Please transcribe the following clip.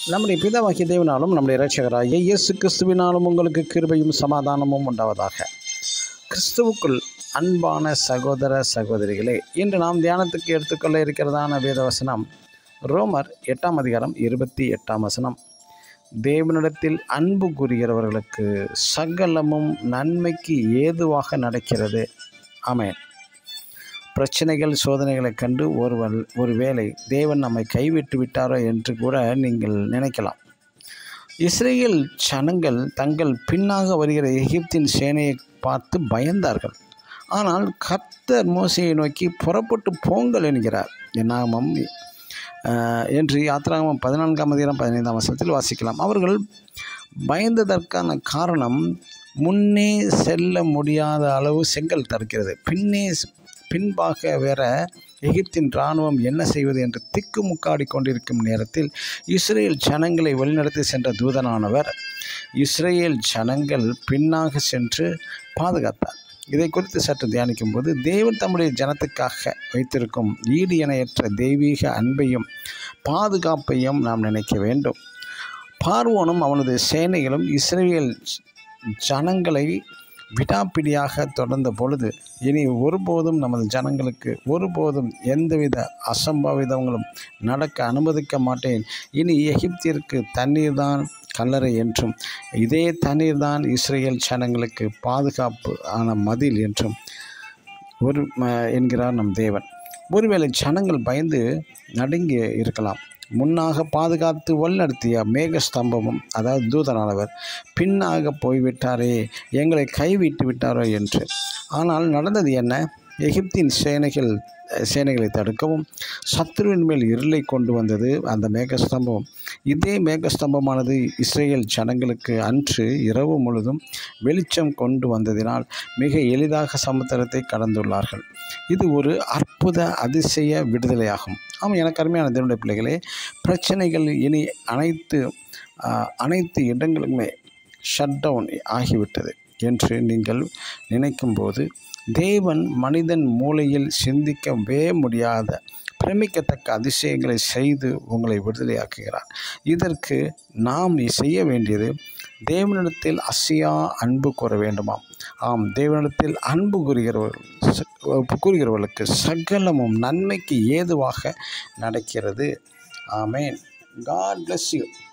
நம்முடைய பிதாவாகிய தேவனாலும் நம்முடைய இரட்சகராகிய இயேசு கிறிஸ்துவினாலும் உங்களுக்கு கிருபையும் சமாதானமும் உண்டாவதாக கிறிஸ்துவுக்குள் அன்பான சகோதர சகோதரிகளே இன்று நாம் தியானத்துக்கு எடுத்துக்கொள்ள இருக்கிறதான வேதவசனம் ரோமர் எட்டாம் அதிகாரம் இருபத்தி எட்டாம் வசனம் தேவனிடத்தில் அன்பு கூறுகிறவர்களுக்கு சகலமும் நன்மைக்கு ஏதுவாக நடக்கிறது ஆமென் பிரச்சனைகள் சோதனைகளை கண்டு ஒருவர் ஒருவேளை தேவன் நம்மை கைவிட்டு விட்டாரோ என்று கூட நீங்கள் நினைக்கலாம் இஸ்ரேல் ஜனங்கள் தங்கள் பின்னாக வருகிற எகிப்தின் சேனையை பார்த்து பயந்தார்கள் ஆனால் கர்த்தர் மோசையை நோக்கி புறப்பட்டு போங்கள் என்கிறார் என்னாமம் ஆஹ், என்று யாத்திராகமம் பதினான்காம் அதிகாரம் பதினைந்தாம் வசனத்தில் வாசிக்கலாம் அவர்கள் பயந்ததற்கான காரணம் முன்னே செல்ல முடியாத அளவு செங்கல் தடுக்கிறது பின்னே பின்பாக வேற எகிப்தின் இராணுவம் என்ன செய்வது என்று திக்குமுக்காடி கொண்டிருக்கும் நேரத்தில் இஸ்ரேல் ஜனங்களை வழிநடத்தி சென்ற தூதனானவர் இஸ்ரேல் ஜனங்கள் பின்னாக சென்று பாதுகாத்தார் இதை குறித்து சற்று தியானிக்கும் போது தேவன் தம்முடைய ஜனத்துக்காக வைத்திருக்கும் ஈடு இணையற்ற தெய்வீக அன்பையும் பாதுகாப்பையும் நாம் நினைக்க வேண்டும் பார்வோனும் அவனது சேனைகளும் இஸ்ரேல் ஜனங்களை விடாப்பிடியாக தொடர்ந்த பொழுது இனி ஒருபோதும் நமது ஜனங்களுக்கு ஒருபோதும் எந்தவித அசம்பாவிதங்களும் நடக்க அனுமதிக்க மாட்டேன் இனி எகிப்திற்கு தண்ணீர் தான் கல்லறை என்றும் இதே தண்ணீர் தான் இஸ்ரேல் ஜனங்களுக்கு பாதுகாப்பு ஆன மதில் என்றும் ஒரு ம- என்கிறார் நம் தேவன் ஒருவேளை ஜனங்கள் பயந்து நடுங்கி இருக்கலாம் முன்னாக பாதுகாத்து வழிநடத்திய மேக ஸ்தம்பமும் அதாவது தூதனானவர் பின்னாக போய்விட்டாரே எங்களை கைவிட்டு விட்டாரோ என்று ஆனால் நடந்தது என்ன எகிப்தின் சேனைகள் சேனைகளை தடுக்கவும் சத்ருவின் மேல் இருளை கொண்டு வந்தது அந்த மேகஸ்தம்பம் இதே மேகஸ்தம்பமானது இஸ்ரேல் ஜனங்களுக்கு அன்று இரவு முழுதும் வெளிச்சம் கொண்டு வந்ததினால் மிக எளிதாக சமுத்திரத்தை கடந்துள்ளார்கள் இது ஒரு அற்புத அதிசய விடுதலையாகும் ஆமாம் எனக்கு அருமையான தேவனுடைய பிள்ளைகளே பிரச்சனைகள் இனி அனைத்து ஆஹ், அனைத்து இடங்களுமே ஷட் டவுன் ஆகிவிட்டது என்று நீங்கள் நினைக்கும்போது தேவன் மனிதன் மூளையில் சிந்திக்கவே முடியாத பிரமிக்கத்தக்க அதிசயங்களை செய்து உங்களை விடுதலையாக்குகிறார் இதற்கு நாம் செய்ய வேண்டியது தேவனிடத்தில் அசையா அன்பு கூற வேண்டுமாம் ஆம் தேவனிடத்தில் அன்பு கூறுகிறவர்கள் ச- கூறுகிறவர்களுக்கு சகலமும் நன்மைக்கு ஏதுவாக நடக்கிறது ஆமேன் காட் bless யூ